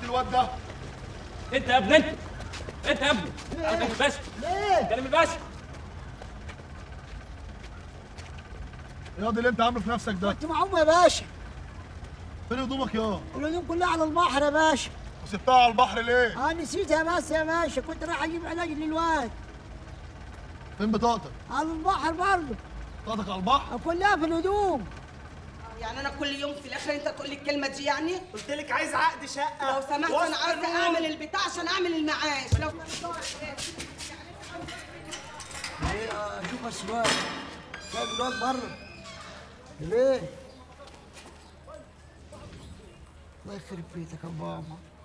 الواد ده انت يا ابني انت انت يا ابني كلم الباشا ليه؟ كلم الباشا يا دي اللي انت عامله في نفسك ده كنت معاهم يا باشا فين هدومك يا الهدوم كلها على البحر يا باشا وسبتها على البحر ليه اه نسيتها بس يا باشا كنت رايح اجيب علاج للواد فين بطاقتك على البحر برضه بطاقتك على البحر كلها في الهدوم يعني انا كل يوم في الاخر انت تقول لي الكلمه دي يعني قلت لك عايز عقد شقه لو سمحت وسط انا عايزه الروم. اعمل البتاع عشان اعمل المعاش لو ليه آه، شوف السؤال شايف الواد بره ليه؟ الله يخرب بيتك يا بابا